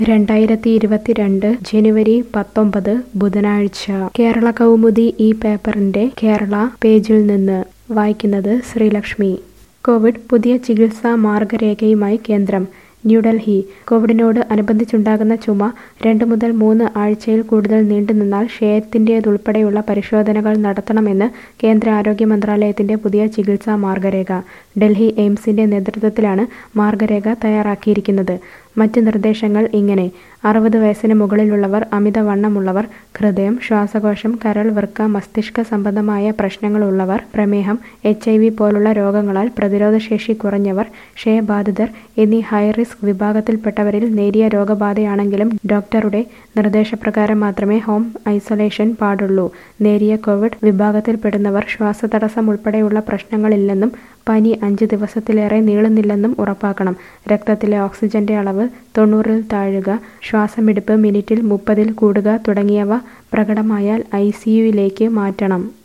രണ്ടായിരത്തി ഇരുപത്തിരണ്ട് ജനുവരി പത്തൊമ്പത് ബുധനാഴ്ച കേരള കൗമുദി ഈ പേപ്പറിന്റെ കേരള പേജിൽ നിന്ന് വായിക്കുന്നത് ശ്രീലക്ഷ്മി കോവിഡ് പുതിയ ചികിത്സാ മാർഗരേഖയുമായി കേന്ദ്രം ന്യൂഡൽഹി കോവിഡിനോട് അനുബന്ധിച്ചുണ്ടാകുന്ന ചുമ രണ്ട് മുതൽ മൂന്ന് ആഴ്ചയിൽ കൂടുതൽ നീണ്ടുനിന്നാൽ ക്ഷയത്തിൻ്റേതുൾപ്പെടെയുള്ള പരിശോധനകൾ നടത്തണമെന്ന് കേന്ദ്ര ആരോഗ്യ മന്ത്രാലയത്തിന്റെ പുതിയ ചികിത്സാ മാർഗരേഖ ഡൽഹി എയിംസിന്റെ നേതൃത്വത്തിലാണ് മാർഗരേഖ തയ്യാറാക്കിയിരിക്കുന്നത് മറ്റ് നിർദ്ദേശങ്ങൾ ഇങ്ങനെ അറുപത് വയസ്സിന് മുകളിലുള്ളവർ അമിതവണ്ണമുള്ളവർ ഹൃദയം ശ്വാസകോശം കരൾ വൃക്ക മസ്തിഷ്ക സംബന്ധമായ പ്രശ്നങ്ങളുള്ളവർ പ്രമേഹം എച്ച് ഐ വി പോലുള്ള രോഗങ്ങളാൽ പ്രതിരോധശേഷി കുറഞ്ഞവർ ക്ഷയബാധിതർ എന്നീ ഹൈറിസ്ക് വിഭാഗത്തിൽപ്പെട്ടവരിൽ നേരിയ രോഗബാധയാണെങ്കിലും ഡോക്ടറുടെ നിർദ്ദേശപ്രകാരം മാത്രമേ ഹോം ഐസൊലേഷൻ പാടുള്ളൂ നേരിയ കോവിഡ് വിഭാഗത്തിൽപ്പെടുന്നവർ ശ്വാസതടസ്സം ഉൾപ്പെടെയുള്ള പ്രശ്നങ്ങളില്ലെന്നും പനി അഞ്ച് ദിവസത്തിലേറെ നീളുന്നില്ലെന്നും ഉറപ്പാക്കണം രക്തത്തിലെ ഓക്സിജന്റെ അളവ് തൊണ്ണൂറിൽ താഴുക ശ്വാസമെടുപ്പ് മിനിറ്റിൽ മുപ്പതിൽ കൂടുക തുടങ്ങിയവ പ്രകടമായാൽ ഐ സിയുയിലേക്ക് മാറ്റണം